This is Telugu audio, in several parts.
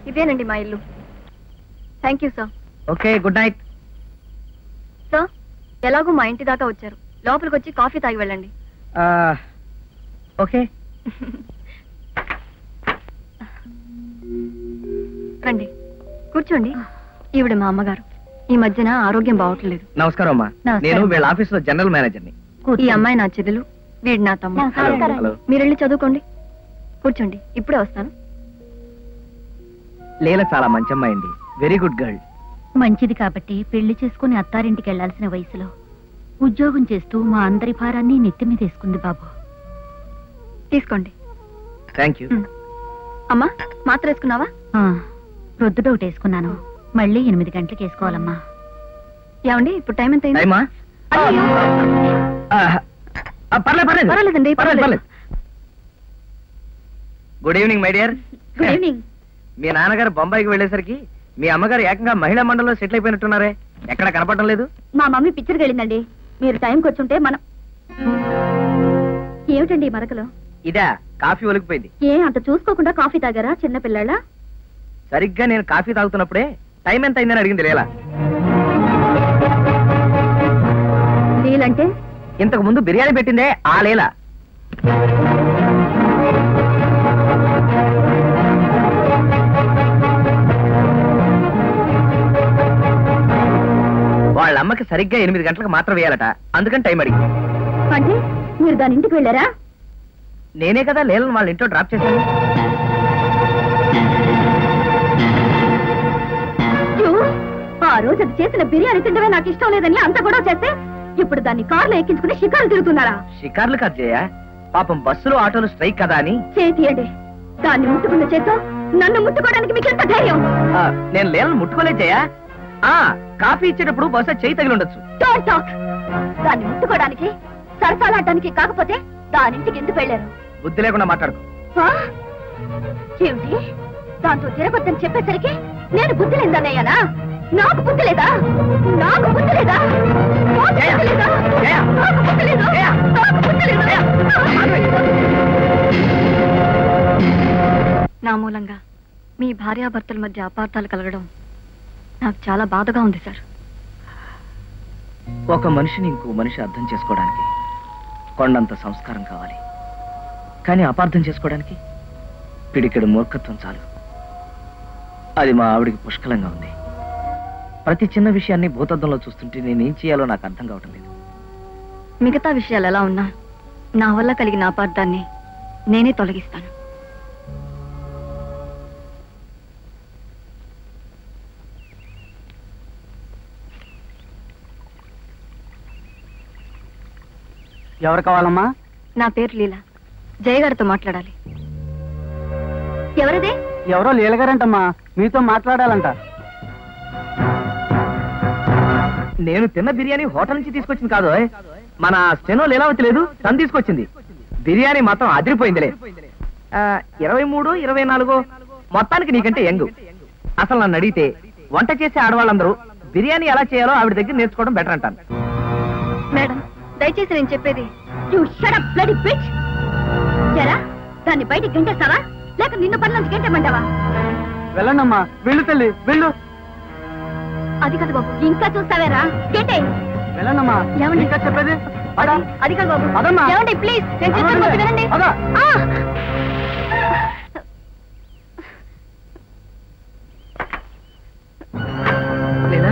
ఇదేనండి మా ఇల్లు thank you sir okay good night sir ఎలాగో మా ఇంటి దాకా వచ్చారు లోపలికి వచ్చి కాఫీ తాగి వెళ్ళండి ఓకే రండి కూర్చోండి ఈవిడ మా అమ్మగారు ఈ మధ్యన ఆరోగ్యం బాగోట్లేదు నమస్కారం అమ్మా నమస్కారం. నేను వీళ్ళ ఆఫీస్ లో జనరల్ మేనేజర్ని ఈ అమ్మాయి నా చెల్లెలు వీడు నా తమ్ముడు హలో హలో మీరు వెళ్ళి చదువుకోండి కూర్చోండి ఇప్పుడే వస్తాను లీల చాలా మంచి అమ్మాయి అండి వెరీ గుడ్ గర్ల్ మంచిది కాబట్టి పెళ్లి చేసుకుని అత్తారింటికి వెళ్లాల్సిన వయసులో ఉద్యోగం చేస్తూ మా అందరి భారాన్ని నెత్తి మీద వేసుకుంది బాబు తీసుకోండి థ్యాంక్ యూ ఉమ్. అమ్మా మాత్ర వేసుకున్నావా ఆ, ప్రొద్దుట ఒకటి వేసుకున్నాను మళ్ళీ ఎనిమిది గంటలకు వేసుకోవాలమ్మా ఏమండి ఇప్పుడు టైం ఎంత అయింది టైమా అయ్యో. పర్లేదు పర్లేదు పర్వాలేదండి, పర్లేదు పర్వాలేదు. పర్లేదు good evening my dear good evening మీ నాన్నగారు బొంబాయికి వెళ్ళేసరికి మీ అమ్మగారు ఏకంగా మహిళా మండలిలో సెటిల్ అయిపోయినట్టున్నారే ఎక్కడ కనపడడం లేదు మా మమ్మీ పిక్చర్కి వెళ్ళిందండి మీరు టైంకి వచ్చుంటే మనం ఏమిటండి ఈ మరకలు ఇదా కాఫీ ఒలికిపోయింది ఏ అంత చూసుకోకుండా కాఫీ తాగారా చిన్న పిల్లల సరిగ్గా నేను కాఫీ తాగుతున్నప్పుడే టైం ఎంత అయిందని అడిగింది లేలా నీళ్ళంటే ఇంతకు ముందు బిర్యానీ పెట్టిందే ఆ లేలా వాళ్ళ అమ్మకి సరిగ్గా ఎనిమిది గంటలకు మాత్రం వేయాలట అందుకని టైం అడిగింది అంటే మీరు దాని ఇంటికి వెళ్ళారా నేనే కదా లేలను వాళ్ళ ఇంట్లో డ్రాప్ చేశాను యూ, ఆ రోజు అది చేసిన బిర్యానీ తిండమే నాకు ఇష్టం లేదని అంత గొడవ చేస్తే ఇప్పుడు దాన్ని కార్లో ఎక్కించుకుని షికారు తిరుగుతున్నారా షికార్లు కాదు జయ పాపం బస్సులు ఆటోలు స్ట్రైక్ కదా అని చేతియండి దాన్ని ముట్టుకున్న చేత్తో నన్ను ముట్టుకోవడానికి మీకు ఎంత ధైర్యం ఆ, నేను లేలను ముట్టుకోలేదు జయ ఆ కాఫీ ఇచ్చేటప్పుడు బహుశా చేయి తగిలి ఉండొచ్చు డోంట్ టాక్ దాన్ని ముట్టుకోవడానికి సరసాలాడడానికి కాకపోతే దానింటికి ఎందుకు వెళ్ళారు బుద్ధి లేకుండా మాట్లాడుకో ఆ? ఏమిటి దాంతో తిరగొద్దని చెప్పేసరికి నేను బుద్ధి లేదన్నయ్యానా నాకు బుద్ధి లేదా నాకు బుద్ధి లేదా నాకు జయ! బుద్ధి లేదా? జయ! నాకు బుద్ధి లేదా? జయ! నాకు బుద్ధి లేదా? నా మూలంగా మీ భార్యాభర్తల మధ్య అపార్థాలు కలగడం నాకు చాలా బాధగా ఉంది సార్ ఒక మనిషిని ఇంకో మనిషి అర్థం చేసుకోవడానికి కొండంత సంస్కారం కావాలి కానీ అపార్థం చేసుకోవడానికి పిడికెడు మూర్ఖత్వం చాలు అది మా ఆవిడికి పుష్కలంగా ఉంది ప్రతి చిన్న విషయాన్ని భూతద్దంలో చూస్తుంటే నేనేం చేయాలో నాకు అర్థం కావటం లేదు మిగతా విషయాలు ఎలా ఉన్నా నా వల్ల కలిగిన అపార్థాన్ని నేనే తొలగిస్తాను ఎవరు కావాలమ్మా నా పేరు లీల జయగారితో మాట్లాడాలి ఎవరిదే ఎవరో లీలగారంటమ్మా మీతో మాట్లాడాలంట నేను తిన్న బిర్యానీ హోటల్ నుంచి తీసుకొచ్చింది కాదు ఓయ్. మన స్టెనో లీలావతి లేదు తను తీసుకొచ్చింది బిర్యానీ మాత్రం అదిరిపోయిందిలే ఆ, ఇరవై మూడు ఇరవై నాలుగు మొత్తానికి నీకంటే యంగ్ అసలు నన్ను అడిగితే వంట చేసే ఆడవాళ్ళందరూ బిర్యానీ ఎలా చేయాలో ఆవిడ దగ్గర నేర్చుకోవడం బెటర్ అంటాను మేడం దయచేసి నేను చెప్పేది you shut up bloody bitch ఎరా దాన్ని బయటికి గంటేస్తావా లేక నిన్ను పని నుంచి గంటేమంటావా వెళ్ళండమ్మా వెళ్ళు తల్లి వెళ్ళు అది కాదు బాబు ఇంకా చూస్తావేరా గంటే వెళ్ళండమ్మా ఏమండి? ఇంకా చెప్పేది పద. అది అది కాదు బాబు పదమ్మా. ఏమండి ప్లీజ్ నేను చెప్పేది కొంచెం వినండి పద. ఆ! లేదా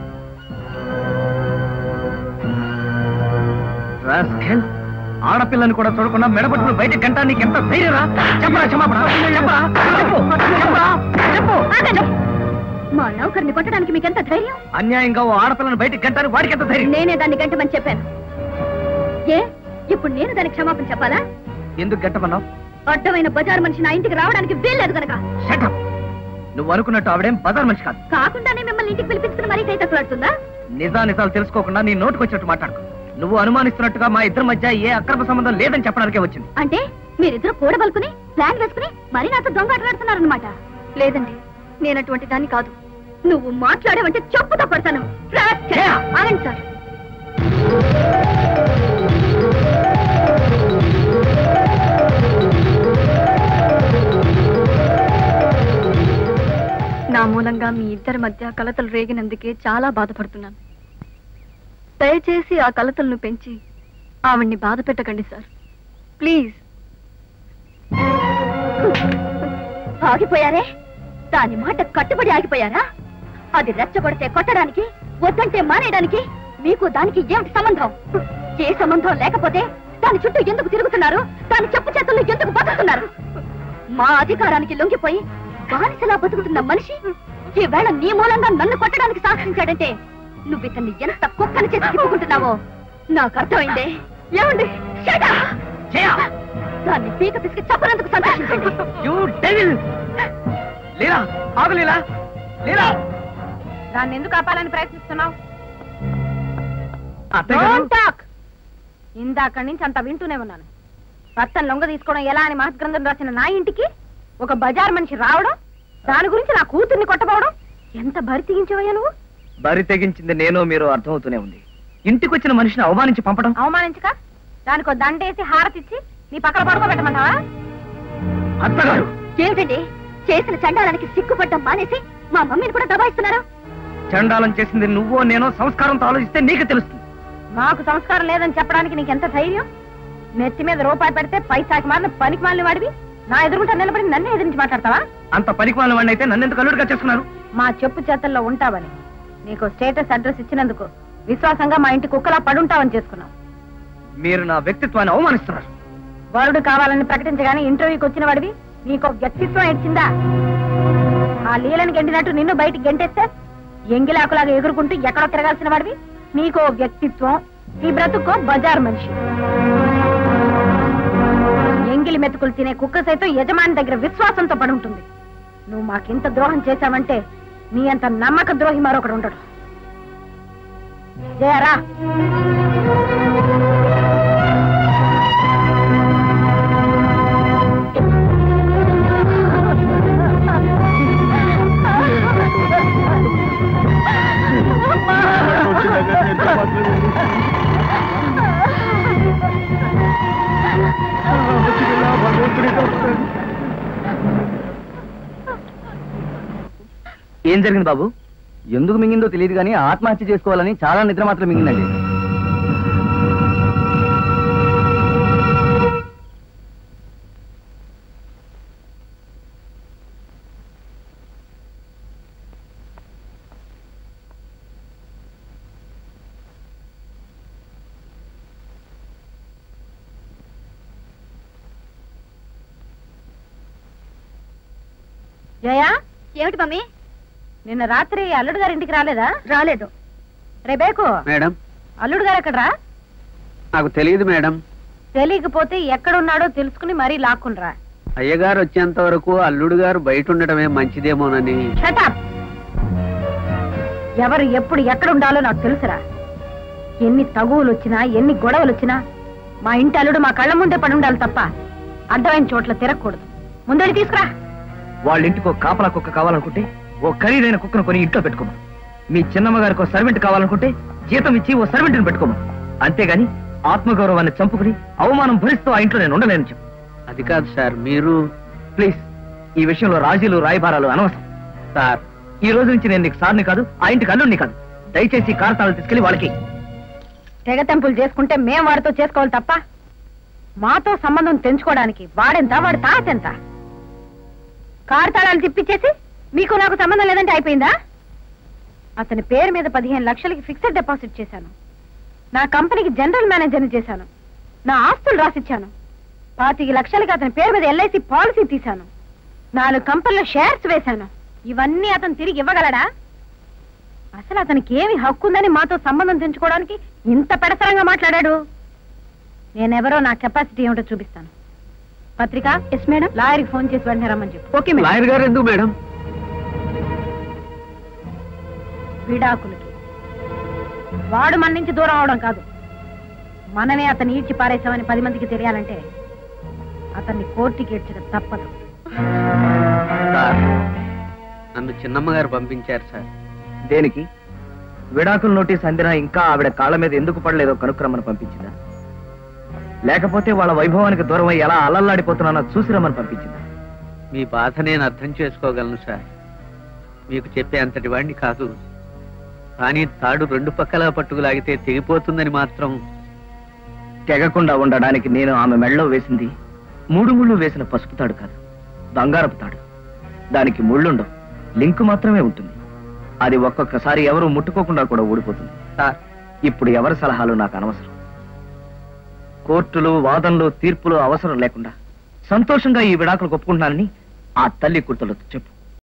రాస్కెల్. ఆడపిల్లని కూడా చూడకుండా మెడపట్టుకుని బయట గంట నీకు ఎంత ధైర్యరా చెప్పరా క్షమాపణ చెప్పరా చెప్పు చెప్పరా చెప్పు ఆగండి మా నౌకర్ని కొట్టడానికి మీకెంత ధైర్యం అన్యాయంగా ఓ ఆడపిల్లని బయట గంటానికి వాడికి ఎంత ధైర్యం నేనే దాన్ని గంటమని చెప్పాను ఏ ఇప్పుడు నేను దానికి క్షమాపణ చెప్పాలా ఎందుకు గంటమన్నావు అడ్డమైన బజార్ మనిషి నా ఇంటికి రావడానికి వీల్లేదు కనుక షటప్ నువ్వు అనుకున్నట్టు ఆవిడేం బజార్ మనిషి కాదు కాకుండానే మిమ్మల్ని ఇంటికి పిలిపించుకుని మరీ తైతట్లాడుతుందా నిజా నిజాలు తెలుసుకోకుండా నీ నోటికి వచ్చినట్టు మాట్లాడుకో నువ్వు అనుమానిస్తున్నట్టుగా మా ఇద్దరి మధ్య ఏ అక్రమ సంబంధం లేదని చెప్పడానికే వచ్చింది అంటే మీరిద్దరు కూడబలుకుని ప్లాన్ వేసుకుని మరీ నాతో దొంగ ఆటలాడుతున్నారనమాట లేదండి నేను అటువంటి దాన్ని కాదు నువ్వు మాట్లాడేవంటే చెప్పుతో పడతాను రాస్కెల్. ఆగండి సార్ నా మూలంగా మీ ఇద్దరి మధ్య కలతలు రేగినందుకే చాలా బాధపడుతున్నాను దయచేసి ఆ కలతలను పెంచి ఆవిడ్ని బాధ పెట్టకండి సార్ ప్లీజ్ ఆగిపోయారే దాని మాట కట్టుబడి ఆగిపోయారా అది రెచ్చగొడితే కొట్టడానికి వద్దంటే మానేయడానికి మీకు దానికి ఏమిటి సంబంధం ఏ సంబంధం లేకపోతే దాని చుట్టూ ఎందుకు తిరుగుతున్నారు దాని చెప్పు చేతుల్లో ఎందుకు బతుకుతున్నారు మా అధికారానికి లొంగిపోయి బానిసలా బతుకుతున్న మనిషి ఈవేళ నీ మూలంగా నన్ను కొట్టడానికి సాహసించాడంటే నువ్వు ఇతన్ని ఎంత కుక్కని చేసి తిప్పుకుంటున్నావో నాకు అర్థమైందే ఏమండి Shut up! దాన్ని పీక పిసికి చెప్పనందుకు సంతోషించండి యూ డెవిల్ లేరా ఆగు లేరా లేరా దాన్ని ఎందుకు ఆపాలని ప్రయత్నిస్తున్నావు అత్తయ్య గారు, టాక్ ఇందాక నుంచి అంత వింటూనే ఉన్నాను భర్తను లొంగ తీసుకోవడం ఎలా అని మహత్గ్రంథం రాసిన నా ఇంటికి ఒక బజార్ మనిషి రావడం దాని గురించి నా కూతుర్ని కొట్టబోవడం ఎంత బరి తెగించవయ్యా నువ్వు బరి తెగించింది నేను మీరు అర్థమవుతూనే ఉంది ఇంటికి వచ్చిన మనిషిని అవమానించి పంపడం అవమానించక దానికో దండేసి హారతిచ్చి నీ పక్కన పడుకోబెట్టమంటావా అత్తగారు ఏమిటండి చేసిన చండాలానికి సిగ్గుపడ్డం మానేసి మా మమ్మీని కూడా దబాయిస్తున్నారు చండాలం చేసింది నువ్వో నేనో సంస్కారంతో ఆలోచిస్తే నీకు తెలుస్తుంది మాకు సంస్కారం లేదని చెప్పడానికి నీకు ఎంత ధైర్యం నెత్తి మీద రూపాయి పెడితే పైసాకి మారిన పనికి మాలిన వాడివి నా ఎదురుకుంటా నిలబడి నన్నే ఎదిరించి మాట్లాడతావా అంత పనికి వాళ్ళ వాడిని అయితే నన్ను ఎందుకు అల్లుడుగా చేసుకున్నారు మా చెప్పు చేతల్లో ఉంటావని నీకు స్టేటస్ అడ్రస్ ఇచ్చినందుకు విశ్వాసంగా మా ఇంటి కుక్కలా పడుంటావని చేసుకున్నావు మీరు నా వ్యక్తిత్వాన్ని అవమానిస్తున్నారు వరుడు కావాలని ప్రకటించగానే ఇంటర్వ్యూకి వచ్చిన వాడివి నీకు వ్యక్తిత్వం ఇచ్చిందా ఆ లీలను గెంటినట్టు నిన్ను బయటికి గెంటేస్తే ఎంగిలాకులాగా ఎగురుకుంటూ ఎక్కడో తిరగాల్సిన వాడివి నీకో వ్యక్తిత్వం నీ బ్రతుక్కో బజార్ మనిషి ఎంగిలి మెతుకులు తినే కుక్క సైతం యజమాని దగ్గర విశ్వాసంతో పడి ఉంటుంది నువ్వు మాకింత ద్రోహం చేశావంటే నీ అంత నమ్మక ద్రోహి మరొకడు ఉండడు జయరా ఏం జరిగింది బాబు ఎందుకు మింగిందో తెలియదు కానీ ఆత్మహత్య చేసుకోవాలని చాలా నిద్ర మాత్రం మింగిందండి జయా ఏమిటి మమ్మీ నిన్న రాత్రి అల్లుడు గారి ఇంటికి రాలేదా రాలేదు రేబేకు మేడం అల్లుడు గారు ఎక్కడరా నాకు తెలియదు మేడం తెలియకపోతే ఎక్కడున్నాడో తెలుసుకుని మరీ లాక్కునరా అయ్యగారు వచ్చేంత వరకు అల్లుడు గారు బయట ఉండడమే మంచిదేమోనని షటప్ ఎవరు ఎప్పుడు ఎక్కడ ఉండాలో నాకు తెలుసురా ఎన్ని తగువులు వచ్చినా ఎన్ని గొడవలు వచ్చినా మా ఇంటి అల్లుడు మా కళ్ళ ముందే పడి ఉండాలి తప్ప అడ్డమైన చోట్ల తిరగకూడదు ముందడి తీసుకురా వాళ్ళ ఇంటికి ఒక కాపలా కుక్క కావాలనుకుంటే ఓ ఖరీదైన కుక్కను కొని ఇంట్లో పెట్టుకోమా మీ చిన్నమ్మ గారికి ఒక సర్వెంట్ కావాలనుకుంటే జీతం ఇచ్చి ఓ సర్వెంట్ని పెట్టుకోమా అంతేగాని ఆత్మగౌరవాన్ని చంపుకుని అవమానం భరిస్తూ ఆ ఇంట్లో నేను ఉండలేను చెప్పు అది కాదు సార్ మీరు ప్లీజ్ ఈ విషయంలో రాజీలు రాయబారాలు అనవసరం సార్ ఈ రోజు నుంచి నేను నీకు సార్ని కాదు ఆ ఇంటికి అల్లుడిని కాదు దయచేసి కారతాలు తీసుకెళ్లి వాళ్ళకి తెగ తెంపులు చేసుకుంటే మేం వాడితో చేసుకోవాలి తప్ప మాతో సంబంధం తెంచుకోవడానికి వాడెంత వాడి తాతెంత కారు తాళాలు తిప్పిచ్చేసి మీకు నాకు సంబంధం లేదంటే అయిపోయిందా అతని పేరు మీద పదిహేను లక్షలకి ఫిక్స్డ్ డిపాజిట్ చేశాను నా కంపెనీకి జనరల్ మేనేజర్ని చేశాను నా ఆస్తులు రాసిచ్చాను పాతిక లక్షలకి అతని పేరు మీద ఎల్ఐసి పాలసీ తీశాను నాలుగు కంపెనీలో షేర్స్ వేశాను ఇవన్నీ అతను తిరిగి ఇవ్వగలడా అసలు అతనికి ఏమి హక్కు ఉందని మాతో సంబంధం తెంచుకోవడానికి ఇంత పెడసరంగా మాట్లాడాడు నేనెవరో నా కెపాసిటీ ఏమిటో చూపిస్తాను పత్రిక ఎస్ మేడం లాయర్కి ఫోన్ చేసి వెంటనే రమ్మని చెప్పు ఓకే మేడం లాయర్ గారు ఎందుకు మేడం విడాకులకి వాడు మన నుంచి దూరం అవడం కాదు మనమే అతన్ని ఈడ్చి పారేశామని పది మందికి తెలియాలంటే అతన్ని కోర్టుకి ఏడ్చడం తప్పదు సార్ నన్ను చిన్నమ్మ గారు పంపించారు సార్ దేనికి విడాకుల నోటీస్ అందినా ఇంకా ఆవిడ కాళ్ళ మీద ఎందుకు పడలేదో కనుక్కురమ్మని పంపించిందా లేకపోతే వాళ్ళ వైభవానికి దూరమై ఎలా అల్లల్లాడిపోతున్నానో చూసి రమ్మని పంపించిందా మీ బాధ నేను అర్థం చేసుకోగలను సార్ మీకు చెప్పే అంతటి వాడిని కాదు కానీ తాడు రెండు పక్కలా పట్టుకులాగితే తెగిపోతుందని మాత్రం తెగకుండా ఉండడానికి నేను ఆమె మెళ్ళలో వేసింది మూడు ముళ్ళు వేసిన పసుపు తాడు కాదు బంగారపు తాడు దానికి ముళ్ళుండవు లింకు మాత్రమే ఉంటుంది అది ఒక్కొక్కసారి ఎవరు ముట్టుకోకుండా కూడా ఊడిపోతుంది సార్ ఇప్పుడు ఎవరి సలహాలు నాకు అనవసరం కోర్టులు వాదనలు తీర్పులు అవసరం లేకుండా సంతోషంగా ఈ విడాకులు ఒప్పుకుంటున్నానని ఆ తల్లి కూతురు చెప్పు